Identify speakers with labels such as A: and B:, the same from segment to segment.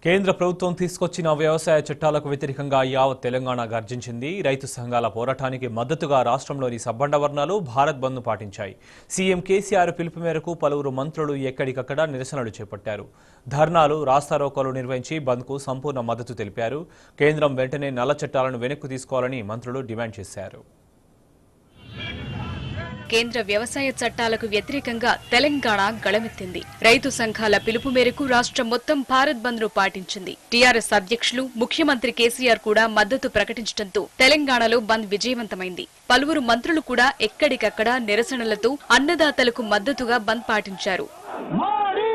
A: కేంద్ర ప్రభుత్వం తీసుకొచ్చిన వ్యవసాయ చట్టాలకు వ్యతిరేకంగా యావత్ తెలంగాణ గర్జించింది రైతు సంఘాల పోరాటానికి మద్దతుగా రాష్ట్రంలోని సబ్బండ వర్ణాలు భారత్ బంద్ను పాటించాయి సీఎం కేసీఆర్ పిలుపు మేరకు పలువురు మంత్రులు ఎక్కడికక్కడ నిరసనలు చేపట్టారు ధర్నాలు రాస్తారోకోలు నిర్వహించి బంద్కు సంపూర్ణ మద్దతు తెలిపారు కేంద్రం వెంటనే నల్ల చట్టాలను వెనక్కు తీసుకోవాలని మంత్రులు డిమాండ్ చేశారు
B: కేంద్ర వ్యవసాయ చట్టాలకు వ్యతిరేకంగా తెలంగాణ గళమెత్తింది రైతు సంఘాల పిలుపు మేరకు రాష్ట్రం మొత్తం భారత్ బంద్ ను పాటించింది టీఆర్ఎస్ అధ్యక్షులు ముఖ్యమంత్రి కేసీఆర్ కూడా మద్దతు ప్రకటించడంతో తెలంగాణలో బంద్ విజయవంతమైంది పలువురు మంత్రులు కూడా ఎక్కడికక్కడ నిరసనలతో అన్నదాతలకు మద్దతుగా బంద్ పాటించారు
C: మోడీ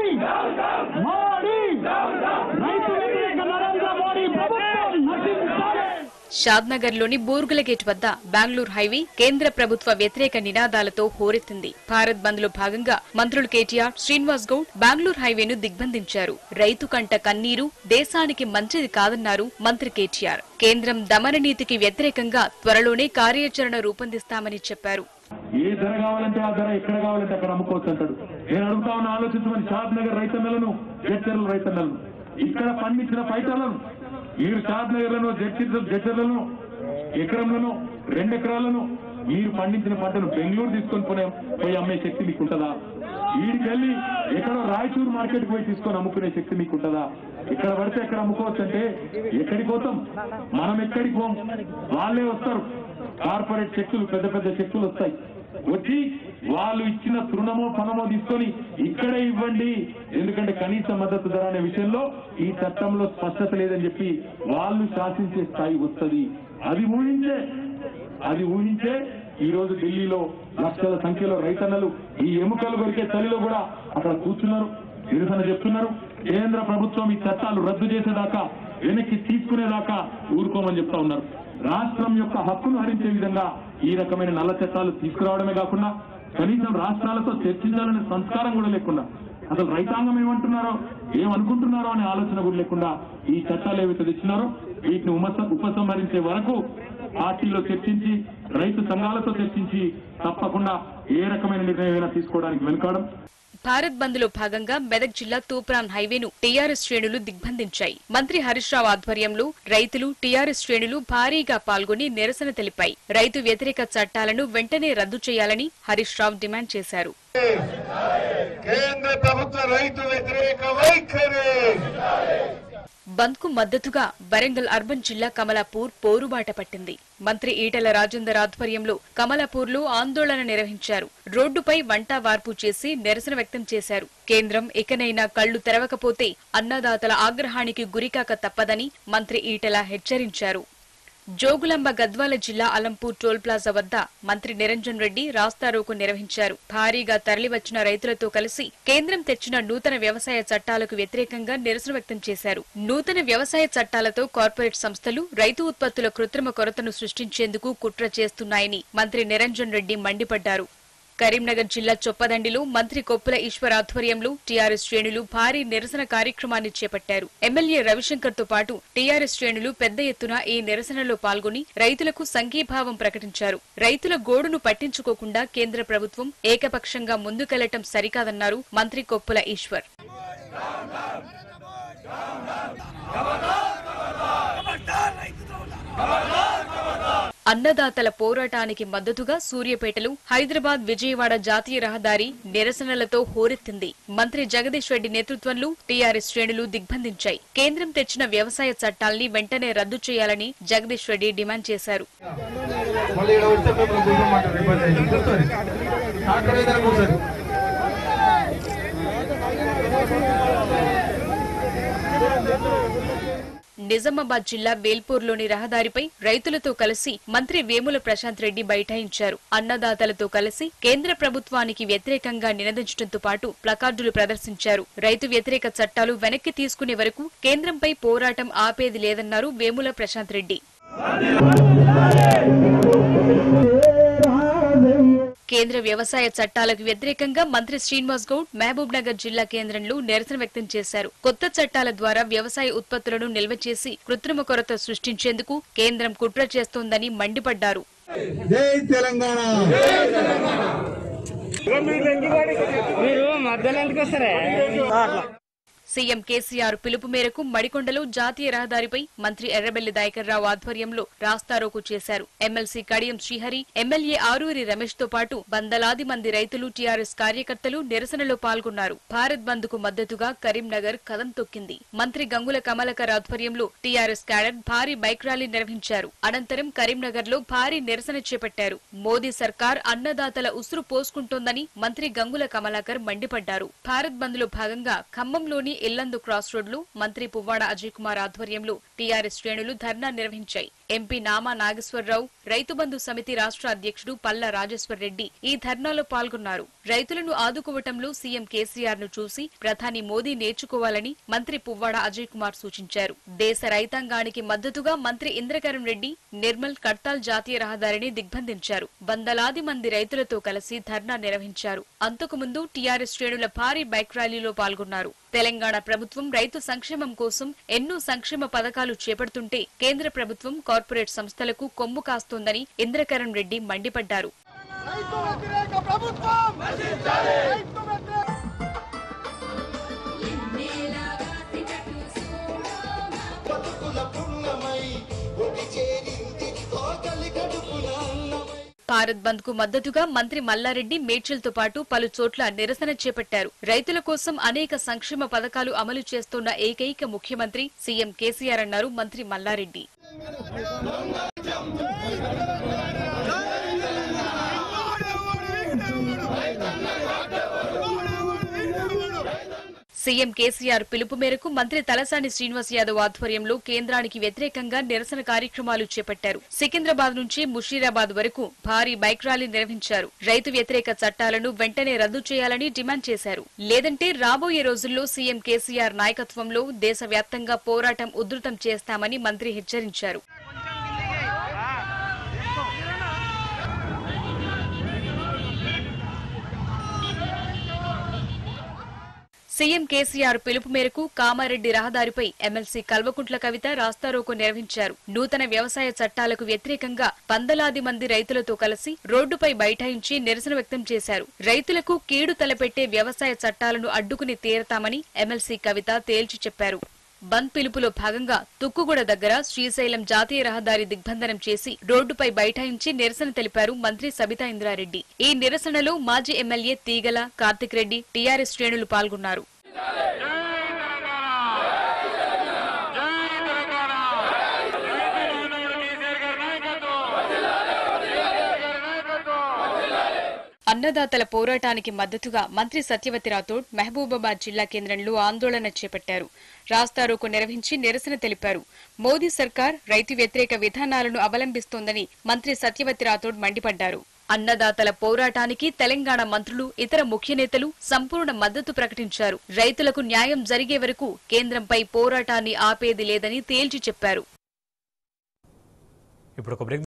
C: మోడీ రైతు వ్యతిరేక నరేంద్ర మోడీ ప్రభుత్వం నశించాలి
B: షాద్నగర్ లోని బోర్గుల గేట్ వద్ద బెంగళూరు హైవే కేంద్ర ప్రభుత్వ వ్యతిరేక నినాదాలతో హోరెత్తింది భారత్ బంద్ లో భాగంగా మంత్రులు కేటీఆర్ శ్రీనివాస్ గౌడ్ బెంగళూరు హైవేను దిగ్బంధించారు రైతు కంట కన్నీరు దేశానికి మంచిది కాదన్నారు మంత్రి కేటీఆర్ కేంద్రం దమన నీతికి వ్యతిరేకంగా త్వరలోనే కార్యాచరణ రూపొందిస్తామని చెప్పారు
D: ఏ ధర కావాలంటే ఆ ధర ఎక్కడ కావాలంటే అక్కడ అమ్ముకోవచ్చు అంటాడు నేను అడుగుతా ఉన్న ఆలోచించమని షాద్ నగర్ రైతన్నలను జడ్చర్ల రైతన్నలను ఇక్కడ పండించిన ఫైటర్లను మీరు షాద్ నగర్లను జడ్చర్ జడ్చర్లను ఎకరంలను రెండు ఎకరాలను మీరు పండించిన పంటను బెంగళూరు తీసుకొని పోయి పోయి అమ్మే శక్తి మీకు ఉంటుందా వీడికెళ్ళి ఎక్కడో రాయచూరు మార్కెట్ పోయి తీసుకొని అమ్ముకునే శక్తి మీకు ఉంటుందా ఎక్కడ పడితే ఎక్కడ అమ్ముకోవచ్చు అంటే ఎక్కడికి పోతాం మనం ఎక్కడికి పోం వాళ్ళే వస్తారు కార్పొరేట్ శక్తులు పెద్ద పెద్ద శక్తులు వస్తాయి వచ్చి వాళ్ళు ఇచ్చిన తృణమో పణమో తీసుకొని ఇక్కడే ఇవ్వండి ఎందుకంటే కనీస మద్దతు ధర అనే విషయంలో ఈ చట్టంలో స్పష్టత లేదని చెప్పి వాళ్ళు శాసించే స్థాయి వస్తుంది అది ఊహించే అది ఊహించే ఈ రోజు ఢిల్లీలో లక్షల సంఖ్యలో రైతన్నలు ఈ ఎముకలు కొరికే చలిలో కూడా అక్కడ కూర్చున్నారు నిరసన చెప్తున్నారు కేంద్ర ప్రభుత్వం ఈ చట్టాలు రద్దు చేసేదాకా వెనక్కి తీసుకునేదాకా ఊరుకోమని చెప్తా ఉన్నారు రాష్ట్రం యొక్క హక్కును హరించే విధంగా ఈ రకమైన నల్ల చట్టాలు తీసుకురావడమే కాకుండా కనీసం రాష్ట్రాలతో చర్చించాలనే సంస్కారం కూడా లేకుండా అసలు రైతాంగం ఏమంటున్నారో ఏమనుకుంటున్నారో అనే ఆలోచన కూడా లేకుండా ఈ చట్టాలు ఏవైతే తెచ్చినారో వీటిని ఉపస- ఉపసంహరించే వరకు పార్టీలో చర్చించి రైతు సంఘాలతో చర్చించి తప్పకుండా ఏ రకమైన నిర్ణయం అయినా తీసుకోవడానికి వెనుకాడం
B: భారత్ బంద్ లో భాగంగా మెదక్ జిల్లా తూప్రాన్ హైవేను టీఆర్ఎస్ శ్రేణులు దిగ్బంధించాయి మంత్రి హరీష్ రావు ఆధ్వర్యంలో రైతులు టీఆర్ఎస్ శ్రేణులు భారీగా పాల్గొని నిరసన తెలిపాయి రైతు వ్యతిరేక చట్టాలను వెంటనే రద్దు చేయాలని హరీష్ రావు డిమాండ్ చేశారు
E: కేంద్ర ప్రభుత్వ రైతు వ్యతిరేక వైఖరి
B: బంద్ కు మద్దతుగా వరంగల్ అర్బన్ జిల్లా కమలాపూర్ పోరుబాట పట్టింది మంత్రి ఈటల రాజేందర్ ఆధ్వర్యంలో కమలాపూర్ లో ఆందోళన నిర్వహించారు రోడ్డుపై వంట వార్పు చేసి నిరసన వ్యక్తం చేశారు కేంద్రం ఇకనైనా కళ్లు తెరవకపోతే అన్నదాతల ఆగ్రహానికి గురికాక తప్పదని మంత్రి ఈటల హెచ్చరించారు జోగులాంబ గద్వాల జిల్లా అలంపూర్ టోల్ ప్లాజా వద్ద మంత్రి నిరంజన్ రెడ్డి రాస్తారోకు నిర్వహించారు భారీగా తరలివచ్చిన రైతులతో కలిసి కేంద్రం తెచ్చిన నూతన వ్యవసాయ చట్టాలకు వ్యతిరేకంగా నిరసన వ్యక్తం చేశారు నూతన వ్యవసాయ చట్టాలతో కార్పొరేట్ సంస్థలు రైతు ఉత్పత్తుల కృత్రిమ కొరతను సృష్టించేందుకు కుట్ర చేస్తున్నాయని మంత్రి నిరంజన్ రెడ్డి మండిపడ్డారు కరీంనగర్ జిల్లా చొప్పదండిలో మంత్రి కొప్పుల ఈశ్వర్ ఆధ్వర్యంలో టీఆర్ఎస్ శ్రేణులు భారీ నిరసన కార్యక్రమాన్ని చేపట్టారు ఎమ్మెల్యే రవిశంకర్ తో పాటు టీఆర్ఎస్ శ్రేణులు పెద్ద ఎత్తున ఈ నిరసనలో పాల్గొని రైతులకు సంఘీభావం ప్రకటించారు రైతుల గోడును పట్టించుకోకుండా కేంద్ర ప్రభుత్వం ఏకపక్షంగా ముందుకెళ్లటం సరికాదన్నారు మంత్రి కొప్పుల ఈశ్వర్ అన్నదాతల పోరాటానికి మద్దతుగా సూర్యాపేటలో హైదరాబాద్ విజయవాడ జాతీయ రహదారి నిరసనలతో హోరెత్తింది మంత్రి జగదీష్ రెడ్డి నేతృత్వంలో టీఆర్ఎస్ శ్రేణులు దిగ్బంధించాయి కేంద్రం తెచ్చిన వ్యవసాయ చట్టాల్ని వెంటనే రద్దు చేయాలని జగదీష్ రెడ్డి డిమాండ్ చేశారు
E: మళ్ళీ ఇక్కడ వస్తే మేము కూర్చోమంటారు ఇబ్బంది అయింది కూర్చోండి అక్కడ ఏదైనా కూర్చోండి
B: నిజామాబాద్ జిల్లా వేల్పూర్లోని రహదారిపై రైతులతో కలిసి మంత్రి వేముల ప్రశాంత్ రెడ్డి బైఠాయించారు అన్నదాతలతో కలిసి కేంద్ర ప్రభుత్వానికి వ్యతిరేకంగా నినదించడంతో పాటు ప్లకార్డులు ప్రదర్శించారు రైతు వ్యతిరేక చట్టాలు వెనక్కి తీసుకునే వరకు కేంద్రంపై పోరాటం ఆపేది లేదన్నారు వేముల ప్రశాంత్ రెడ్డి కేంద్ర వ్యవసాయ చట్టాలకు వ్యతిరేకంగా మంత్రి శ్రీనివాస్ గౌడ్ మహబూబ్ నగర్ జిల్లా కేంద్రంలో నిరసన వ్యక్తం చేశారు కొత్త చట్టాల ద్వారా వ్యవసాయ ఉత్పత్తులను నిల్వ చేసి కృత్రిమ కొరత సృష్టించేందుకు కేంద్రం కుట్ర చేస్తోందని మండిపడ్డారు
E: జై తెలంగాణ
F: మీరు మధ్యలో ఎందుకు వస్తారే
B: సీఎం కేసీఆర్ పిలుపు మేరకు మడికొండలో జాతీయ రహదారిపై మంత్రి ఎర్రబెల్లి దయాకర్రావు ఆధ్వర్యంలో రాస్తారోకు చేశారు ఎమ్మెల్సీ కడియం శ్రీహరి ఎమ్మెల్యే ఆరూరి రమేష్ తో పాటు వందలాది మంది రైతులు టీఆర్ఎస్ కార్యకర్తలు నిరసనలో పాల్గొన్నారు భారత్ బంద్ కు మద్దతుగా కరీంనగర్ కదం తొక్కింది మంత్రి గంగుల కమలకర్ ఆధ్వర్యంలో టీఆర్ఎస్ క్యాడర్ భారీ బైక్ ర్యాలీ నిర్వహించారు అనంతరం కరీంనగర్ లో భారీ నిరసన చేపట్టారు మోదీ సర్కార్ అన్నదాతల ఉసురు పోసుకుంటోందని మంత్రి గంగుల కమలాకర్ మండిపడ్డారు భారత్ బంద్ లో భాగంగా ఖమ్మంలోని ఇల్లందు క్రాస్ రోడ్ లో మంత్రి పువ్వాడ అజయ్ కుమార్ ఆధ్వర్యంలో టీఆర్ఎస్ శ్రేణులు ధర్నా నిర్వహించాయి ఎంపీ నామా నాగేశ్వరరావు రైతు బంధు సమితి రాష్ట్ర అధ్యక్షుడు పల్లా రాజేశ్వర్ రెడ్డి ఈ ధర్నాలో పాల్గొన్నారు రైతులను ఆదుకోవటంలో సీఎం కేసీఆర్ ను చూసి ప్రధాని మోదీ నేర్చుకోవాలని మంత్రి పువ్వాడ అజయ్ కుమార్ సూచించారు దేశ రైతాంగానికి మద్దతుగా మంత్రి ఇంద్రకరణ్ రెడ్డి నిర్మల్ కడ్తాల్ జాతీయ రహదారిని దిగ్బంధించారు వందలాది మంది రైతులతో కలిసి ధర్నా నిర్వహించారు అంతకుముందు టీఆర్ఎస్ శ్రేణుల భారీ బైక్ ర్యాలీలో పాల్గొన్నారు తెలంగాణ ప్రభుత్వం రైతు సంక్షేమం కోసం ఎన్నో సంక్షేమ పథకాలు చేపడుతుంటే కేంద్ర ప్రభుత్వం కార్పొరేట్ సంస్థలకు కొమ్ము కాస్తోందని ఇంద్రకరణ్ రెడ్డి మండిపడ్డారు
F: రైతు వ్యతిరేక ప్రభుత్వం రైతు వ్యతిరేక
G: బతుకుల పుణ్యమై ఒటి చేరింది తోకలి కడుపున అన్నమై
B: భారత్ బంద్ కు మద్దతుగా మంత్రి మల్లారెడ్డి మేడ్చల్ తో పాటు పలు చోట్ల నిరసన చేపట్టారు రైతుల కోసం అనేక సంక్షేమ పథకాలు అమలు చేస్తున్న ఏకైక ముఖ్యమంత్రి సీఎం కేసీఆర్ అన్నారు మంత్రి మల్లారెడ్డి సీఎం కేసీఆర్ పిలుపు మేరకు మంత్రి తలసాని శ్రీనివాస్ యాదవ్ ఆధ్వర్యంలో కేంద్రానికి వ్యతిరేకంగా నిరసన కార్యక్రమాలు చేపట్టారు సికింద్రాబాద్ నుంచి ముషీరాబాద్ వరకు భారీ బైక్ ర్యాలీ నిర్వహించారు రైతు వ్యతిరేక చట్టాలను వెంటనే రద్దు చేయాలని డిమాండ్ చేశారు లేదంటే రాబోయే రోజుల్లో సీఎం కేసీఆర్ నాయకత్వంలో దేశవ్యాప్తంగా పోరాటం ఉధృతం చేస్తామని మంత్రి హెచ్చరించారు సీఎం కేసీఆర్ పిలుపు మేరకు కామారెడ్డి రహదారిపై ఎమ్మెల్సీ కల్వకుంట్ల కవిత రాస్తారోకో నిర్వహించారు నూతన వ్యవసాయ చట్టాలకు వ్యతిరేకంగా వందలాది మంది రైతులతో కలిసి రోడ్డుపై బైఠాయించి నిరసన వ్యక్తం చేశారు రైతులకు కీడు తలపెట్టే వ్యవసాయ చట్టాలను అడ్డుకుని తీరతామని ఎమ్మెల్సీ కవిత తేల్చి చెప్పారు బంద్ పిలుపులో భాగంగా తుక్కుగూడ దగ్గర శ్రీశైలం జాతీయ రహదారి దిగ్బంధనం చేసి రోడ్డుపై బైఠాయించి నిరసన తెలిపారు మంత్రి సబితా ఇంద్రారెడ్డి ఈ నిరసనలో మాజీ ఎమ్మెల్యే తీగల కార్తిక్ రెడ్డి టీఆర్ఎస్ శ్రేణులు పాల్గొన్నారు అన్నదాతల పోరాటానికి మద్దతుగా మంత్రి సత్యవతి రాథోడ్ మహబూబాబాద్ జిల్లా కేంద్రంలో ఆందోళన చేపట్టారు రాస్తారోకు నిర్వహించి నిరసన తెలిపారు మోదీ సర్కార్ రైతు వ్యతిరేక విధానాలను అవలంబిస్తోందని మంత్రి సత్యవతి రాథోడ్ మండిపడ్డారు అన్నదాతల పోరాటానికి తెలంగాణ మంత్రులు ఇతర ముఖ్య నేతలు సంపూర్ణ మద్దతు ప్రకటించారు రైతులకు న్యాయం జరిగే వరకు కేంద్రంపై పోరాటాన్ని ఆపేది లేదని తేల్చి చెప్పారు
A: ఇప్పుడు ఒక బ్రేక్